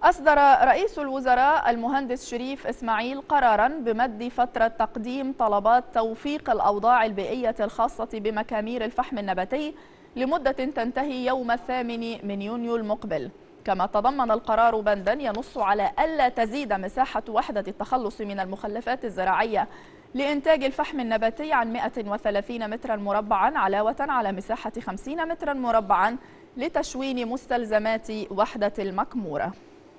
أصدر رئيس الوزراء المهندس شريف إسماعيل قرارا بمد فترة تقديم طلبات توفيق الأوضاع البيئية الخاصة بمكامير الفحم النباتي لمدة تنتهي يوم الثامن من يونيو المقبل كما تضمن القرار بندا ينص على ألا تزيد مساحة وحدة التخلص من المخلفات الزراعية لإنتاج الفحم النباتي عن 130 مترا مربعا علاوة على مساحة 50 مترا مربعا لتشوين مستلزمات وحدة المكمورة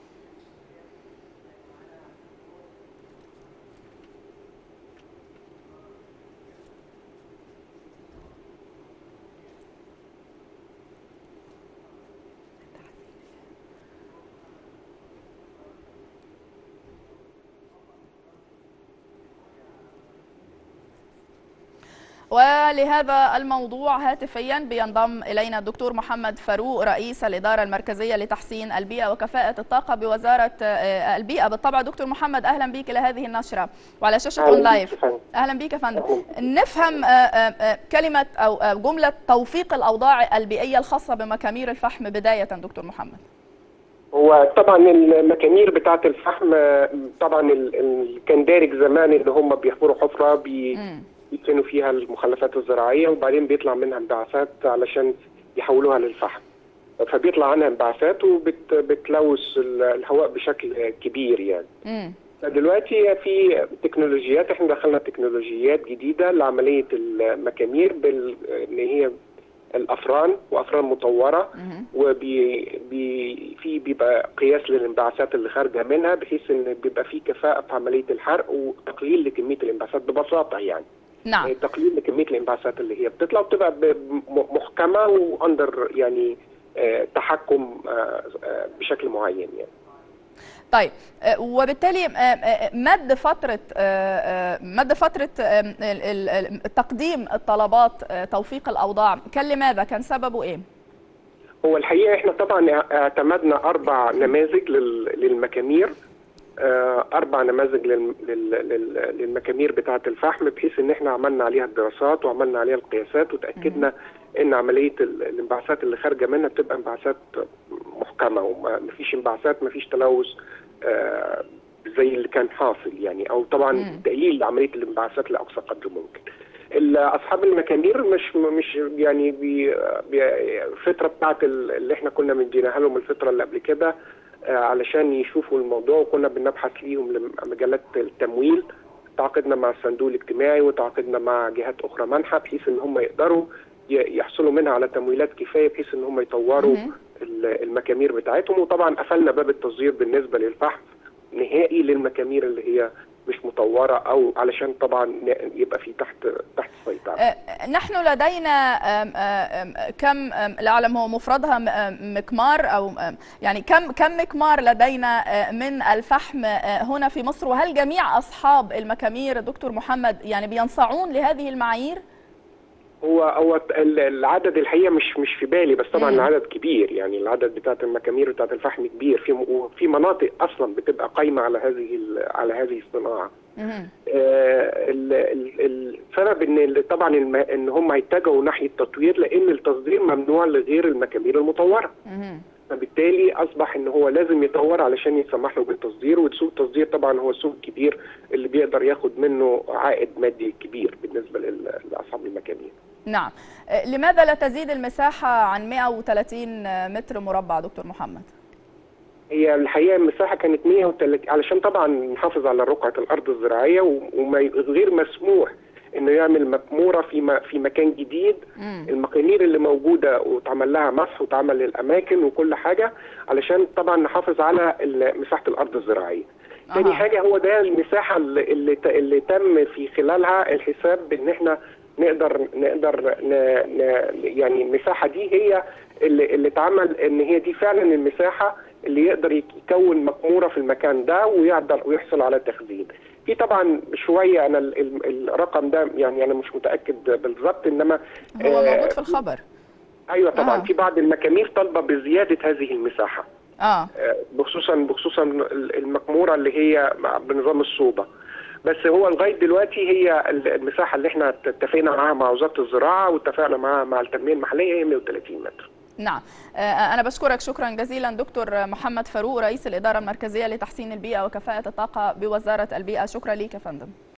ولهذا الموضوع هاتفيا بينضم الينا الدكتور محمد فاروق رئيس الاداره المركزيه لتحسين البيئه وكفاءه الطاقه بوزاره البيئه بالطبع دكتور محمد اهلا بك لهذه النشره وعلى شاشه اون لايف اهلا بك يا فندم نفهم كلمه او جمله توفيق الاوضاع البيئيه الخاصه بمكامير الفحم بدايه دكتور محمد هو طبعا المكامير بتاعه الفحم طبعا كان دارج زمان ان هم بيحفروا حفره بي يدفنوا فيها المخلفات الزراعيه وبعدين بيطلع منها انبعاثات علشان يحولوها للفحم فبيطلع عنها انبعاثات وبتلوث الهواء بشكل كبير يعني مم. دلوقتي في تكنولوجيات احنا دخلنا تكنولوجيات جديده لعمليه المكامير بال ان هي الافران وافران مطوره وبي بي في بيبقى قياس للانبعاثات اللي خارجه منها بحيث ان بيبقى في كفاءه في عمليه الحرق وتقليل لكميه الانبعاثات ببساطه يعني نعم تقليل لكميه الانبعاثات اللي هي بتطلع وبتبقى محكمه واندر يعني تحكم بشكل معين يعني طيب وبالتالي مد فترة مد فترة تقديم الطلبات توفيق الأوضاع كان لماذا؟ كان سببه إيه؟ هو الحقيقة إحنا طبعا اعتمدنا أربع نماذج للمكامير أربع نماذج للمكامير بتاعة الفحم بحيث إن إحنا عملنا عليها الدراسات وعملنا عليها القياسات وتأكدنا إن عملية الانبعاثات اللي خارجة منها بتبقى انبعاثات محكمة ومفيش انبعاثات مفيش تلوث آه زي اللي كان حاصل يعني او طبعا تقليل لعمليه الانبعاثات لاقصى قدر ممكن. اصحاب المكامير مش مش يعني الفتره بتاعت اللي احنا كنا مديناها لهم الفتره اللي قبل كده آه علشان يشوفوا الموضوع وكنا بنبحث ليهم لمجالات التمويل تعاقدنا مع الصندوق الاجتماعي وتعاقدنا مع جهات اخرى منحه بحيث ان هم يقدروا يحصلوا منها على تمويلات كفايه بحيث ان هم يطوروا المكامير بتاعتهم وطبعا قفلنا باب التصدير بالنسبه للفحم نهائي للمكامير اللي هي مش مطوره او علشان طبعا يبقى في تحت تحت السيطره. نحن لدينا كم لا اعلم هو مفردها مكمار او يعني كم كم مكمار لدينا من الفحم هنا في مصر وهل جميع اصحاب المكامير دكتور محمد يعني بينصاعون لهذه المعايير؟ هو هو العدد الحقيقه مش مش في بالي بس طبعا مم. العدد كبير يعني العدد بتاعت المكامير بتاعت الفحم كبير في وفي مناطق اصلا بتبقى قايمه على هذه على هذه الصناعه. مهم. آه ال- ال- السبب ان ال- طبعا الم- ان هم هيتجهوا ناحيه التطوير لان التصدير ممنوع لغير المكامير المطوره. مهم. فبالتالي اصبح ان هو لازم يطور علشان يسمح له بالتصدير وسوق التصدير طبعا هو السوق الكبير اللي بيقدر ياخد منه عائد مادي كبير بالنسبه لل- لاصحاب المكامير. نعم لماذا لا تزيد المساحة عن 130 متر مربع دكتور محمد؟ هي الحقيقه المساحه كانت 130 علشان طبعا نحافظ على رقعه الارض الزراعيه وغير مسموح انه يعمل مكموره في م- في مكان جديد مم. المقامير اللي موجوده واتعمل لها مسح واتعمل الاماكن وكل حاجه علشان طبعا نحافظ على ال- مساحه الارض الزراعيه. تاني أها. حاجه هو ده المساحه اللي, اللي, ت- اللي تم في خلالها الحساب بان احنا نقدر نقدر ن ن يعني المساحه دي هي اللي, اللي اتعمل ان هي دي فعلا المساحه اللي يقدر يكون مقموره في المكان ده ويقدر ويحصل على تخزين. في طبعا شويه انا ال- ال- الرقم ده يعني انا مش متاكد بالظبط انما هو آه، موجود في الخبر ايوه طبعا آه. في بعض المكامير طالبه بزياده هذه المساحه اه آه، بخصوصا بخصوصا المقموره اللي هي مع- بنظام الصوبه بس هو لغايه دلوقتي هي المساحه اللي احنا اتفقنا معاها مع وزاره الزراعه واتفقنا معاها مع التنميه المحليه هي 130 متر نعم أنا بشكرك شكرا جزيلا دكتور محمد فاروق رئيس الإدارة المركزية لتحسين البيئة وكفاءة الطاقة بوزارة البيئة شكرا لك يا فندم